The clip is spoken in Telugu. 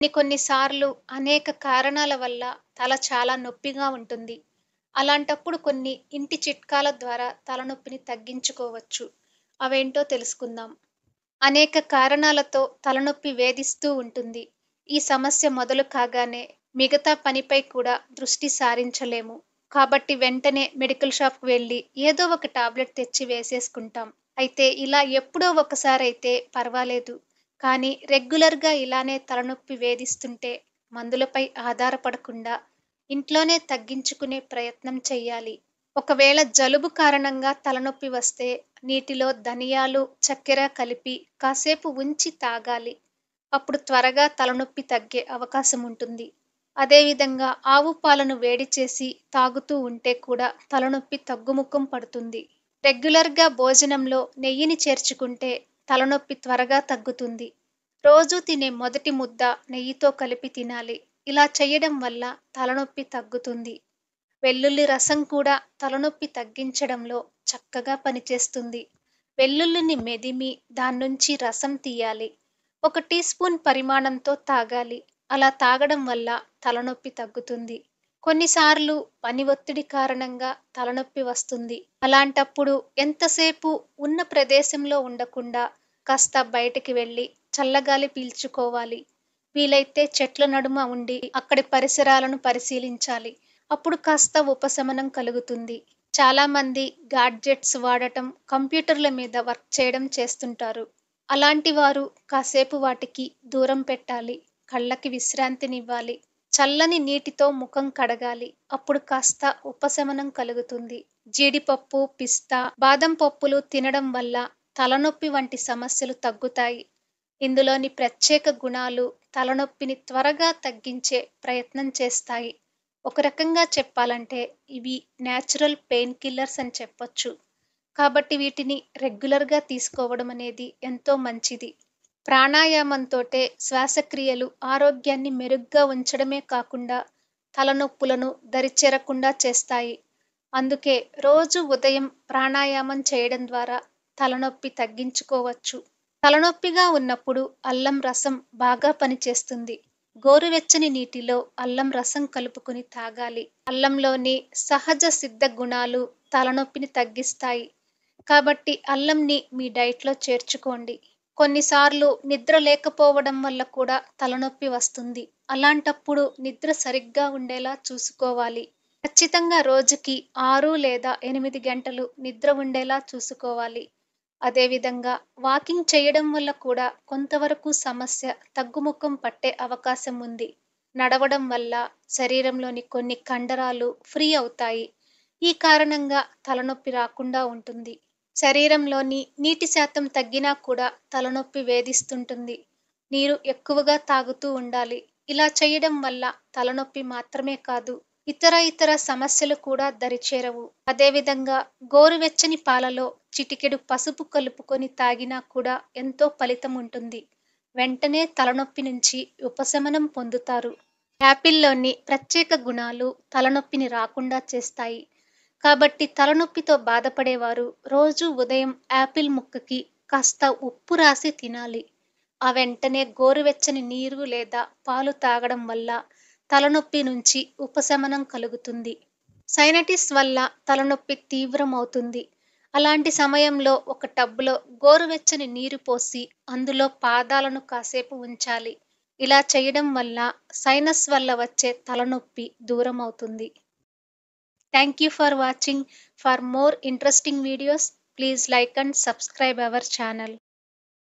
కొన్నిసార్లు అనేక కారణాల వల్ల తల చాలా నొప్పిగా ఉంటుంది అలాంటప్పుడు కొన్ని ఇంటి చిట్కాల ద్వారా తలనొప్పిని తగ్గించుకోవచ్చు అవేంటో తెలుసుకుందాం అనేక కారణాలతో తలనొప్పి వేధిస్తూ ఉంటుంది ఈ సమస్య మొదలు కాగానే మిగతా పనిపై కూడా దృష్టి సారించలేము కాబట్టి వెంటనే మెడికల్ షాప్కి వెళ్ళి ఏదో ఒక టాబ్లెట్ తెచ్చి వేసేసుకుంటాం అయితే ఇలా ఎప్పుడో ఒకసారి అయితే పర్వాలేదు కానీ రెగ్యులర్గా ఇలానే తలనొప్పి వేధిస్తుంటే మందులపై ఆధారపడకుండా ఇంట్లోనే తగ్గించుకునే ప్రయత్నం చేయాలి ఒకవేళ జలుబు కారణంగా తలనొప్పి వస్తే నీటిలో ధనియాలు చక్కెర కలిపి కాసేపు ఉంచి తాగాలి అప్పుడు త్వరగా తలనొప్పి తగ్గే అవకాశం ఉంటుంది అదేవిధంగా ఆవు పాలను వేడి చేసి తాగుతూ ఉంటే కూడా తలనొప్పి తగ్గుముఖం పడుతుంది రెగ్యులర్గా భోజనంలో నెయ్యిని చేర్చుకుంటే తలనొప్పి త్వరగా తగ్గుతుంది రోజు తినే మొదటి ముద్ద నెయ్యితో కలిపి తినాలి ఇలా చేయడం వల్ల తలనొప్పి తగ్గుతుంది వెల్లుల్లి రసం కూడా తలనొప్పి తగ్గించడంలో చక్కగా పనిచేస్తుంది వెల్లుల్లిని మెదిమి దాని నుంచి రసం తీయాలి ఒక టీ స్పూన్ పరిమాణంతో తాగాలి అలా తాగడం వల్ల తలనొప్పి తగ్గుతుంది కొన్నిసార్లు పని ఒత్తిడి కారణంగా తలనొప్పి వస్తుంది అలాంటప్పుడు ఎంతసేపు ఉన్న ప్రదేశంలో ఉండకుండా కాస్త బయటికి వెళ్ళి చల్లగాలి పీల్చుకోవాలి వీలైతే చెట్ల నడుమ ఉండి అక్కడి పరిసరాలను పరిశీలించాలి అప్పుడు కాస్త ఉపశమనం కలుగుతుంది చాలామంది గాడ్జెట్స్ వాడటం కంప్యూటర్ల మీద వర్క్ చేయడం చేస్తుంటారు అలాంటి వారు కాసేపు వాటికి దూరం పెట్టాలి కళ్ళకి విశ్రాంతినివ్వాలి చల్లని నీటితో ముఖం కడగాలి అప్పుడు కాస్త ఉపశమనం కలుగుతుంది జీడిపప్పు పిస్తా బాదం పప్పులు తినడం వల్ల తలనొప్పి వంటి సమస్యలు తగ్గుతాయి ఇందులోని ప్రత్యేక గుణాలు తలనొప్పిని త్వరగా తగ్గించే ప్రయత్నం చేస్తాయి ఒక రకంగా చెప్పాలంటే ఇవి న్యాచురల్ పెయిన్ కిల్లర్స్ అని చెప్పొచ్చు కాబట్టి వీటిని రెగ్యులర్గా తీసుకోవడం అనేది ఎంతో మంచిది ప్రాణాయామంతోటే శ్వాసక్రియలు ఆరోగ్యాన్ని మెరుగ్గా ఉంచడమే కాకుండా తలనొప్పులను దరిచేరకుండా చేస్తాయి అందుకే రోజు ఉదయం ప్రాణాయామం చేయడం ద్వారా తలనొప్పి తగ్గించుకోవచ్చు తలనొప్పిగా ఉన్నప్పుడు అల్లం రసం బాగా పనిచేస్తుంది గోరువెచ్చని నీటిలో అల్లం రసం కలుపుకొని తాగాలి అల్లంలోని సహజ సిద్ధ గుణాలు తలనొప్పిని తగ్గిస్తాయి కాబట్టి అల్లంని మీ డైట్లో చేర్చుకోండి కొన్నిసార్లు నిద్ర లేకపోవడం వల్ల కూడా తలనొప్పి వస్తుంది అలాంటప్పుడు నిద్ర సరిగ్గా ఉండేలా చూసుకోవాలి ఖచ్చితంగా రోజుకి ఆరు లేదా ఎనిమిది గంటలు నిద్ర ఉండేలా చూసుకోవాలి అదేవిధంగా వాకింగ్ చేయడం వల్ల కూడా కొంతవరకు సమస్య తగ్గుముఖం పట్టే అవకాశం ఉంది నడవడం వల్ల శరీరంలోని కొన్ని కండరాలు ఫ్రీ అవుతాయి ఈ కారణంగా తలనొప్పి రాకుండా ఉంటుంది శరీరంలోని నీటి శాతం తగ్గినా కూడా తలనొప్పి వేధిస్తుంటుంది నీరు ఎక్కువగా తాగుతూ ఉండాలి ఇలా చేయడం వల్ల తలనొప్పి మాత్రమే కాదు ఇతర ఇతర సమస్యలు కూడా దరిచేరవు అదేవిధంగా గోరువెచ్చని పాలలో చిటికెడు పసుపు కలుపుకొని తాగినా కూడా ఎంతో ఫలితం ఉంటుంది వెంటనే తలనొప్పి నుంచి ఉపశమనం పొందుతారు యాపిల్లోని ప్రత్యేక గుణాలు తలనొప్పిని రాకుండా చేస్తాయి కాబట్టి తలనొప్పితో బాధపడేవారు రోజు ఉదయం యాపిల్ ముక్కకి కాస్త ఉప్పు రాసి తినాలి ఆ వెంటనే గోరువెచ్చని నీరు లేదా పాలు తాగడం వల్ల తలనొప్పి నుంచి ఉపశమనం కలుగుతుంది సైనటిస్ వల్ల తలనొప్పి తీవ్రమవుతుంది అలాంటి సమయంలో ఒక టబ్లో గోరువెచ్చని నీరు పోసి అందులో పాదాలను కాసేపు ఉంచాలి ఇలా చేయడం వల్ల సైనస్ వల్ల వచ్చే తలనొప్పి దూరం అవుతుంది thank you for watching for more interesting videos please like and subscribe our channel